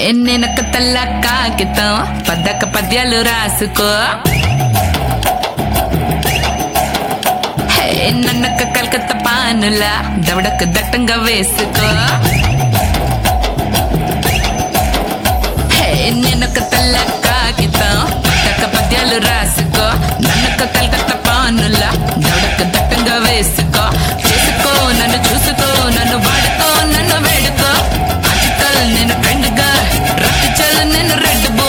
నేనొక తెల్ల కాగితం పద్దక పద్యాలు రాసుకో హే, నన్నొక కలకత్తా పానుల దవడక దట్టంగా వేసుకో హే, నేనొక తెల్ల కాగితం పద్దక పద్యాలు రాసుకో నన్నొక కలకత్తా పానుల దవడక దట్టంగా వేసుకో చేసుకో నన్ను చూసుకో నన్ను వాడుకో నన్ను వేడుకో అజికల్ నేను ఫ్రెండ్ గా రక్త చల్ నేను రెడ్ బో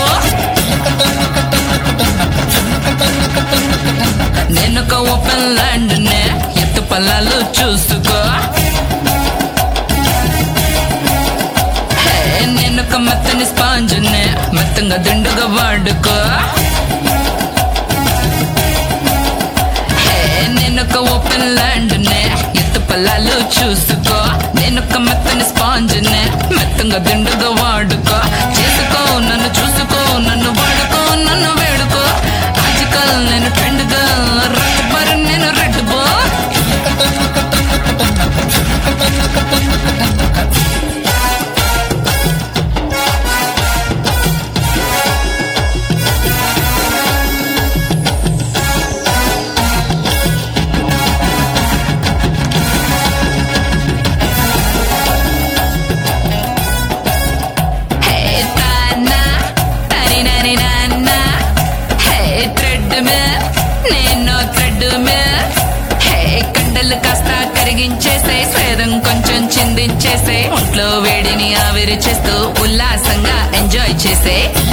నేను ఒక ఓపెన్ ల్యాండ్ నే ఎత్తు పల్లాలు చూసుకో హే, నేను ఒక మెత్తని స్పాంజ్ నే మెత్తంగా దిండుగా వాడుకో హే, నేను ఒక ఓపెన్ ల్యాండ్ నే ఎత్తు పల్లాలు చూసుకో నేను ఒక మెత్తని స్పాంజ్ నే మెత్తంగా దిండుగా వాడుకో చేసుకో నన్ను చూసుకో నన్ను వాడుకో నన్ను వేడుకో ఆజికల్ నేను ట్రెండ్ గా రబ్బర్ నేను రెడ్ బో హే తానా తని నని నాన్న హే థ్రెడ్ మిల్ నేను థ్రెడ్ మిల్ హే కండలు కాస్త కరిగించేసే స్వేదం కొంచెం చిందించేసే ఒంట్లో వేడిని ఆవిరి చేస్తూ ఉల్లాసంగా ఎంజాయ్ చేసే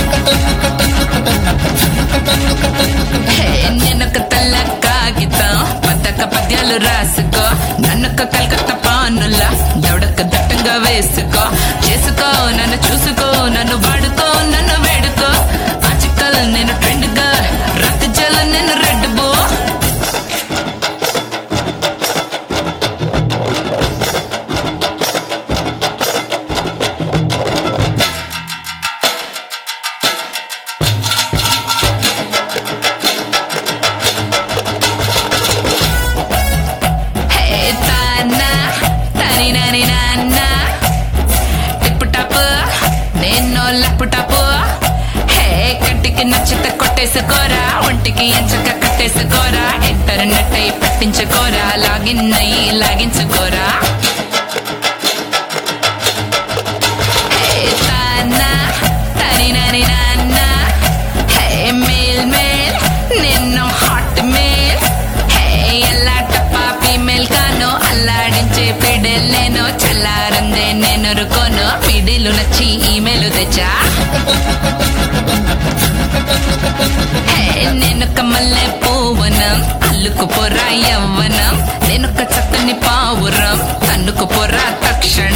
హే నేనొక తెల్ల కాగితం పద్దక పద్యాలు రాసుకో నన్నొక కలకత్తా పానుల దవడక దట్టంగా వేసుకో చేసుకో నన్ను చూసుకో నన్ను వాడుకో నన్ను వేడుకో ఆచికల్ నేను ట్రెండ్ గా రక్త జల నేను రెడ్ బో హే తానా తని నని నాన్న టిప్పు టాప్ నేను లప్పు టాప్ హే కంటికి నచ్చితే కొట్టేసుకోరా ఒంటికి ఎంచక కట్టేసుకోరా ఇంటర్నెట్ అయి పట్టించుకోరా లాగిన్ అయ్యి లాగించుకోరా హే తానా తని నని నాన్న హే మేల్ మేల్ నిన్ను హాట్ మేల్ హే ఎలా టప్పా ఫీమేల్ కాను అల్లాడించే పిడెల్ నేను చల్లారందే నేను రుకోను పిడిలు నచ్చి ఈమెయిల్ తెచ్చా హే నేనొక మల్లె పువ్వనం అల్లుకు పొరా యవ్వనం నేనొక చక్కని పావురం తన్నుకు పొరా తక్షణం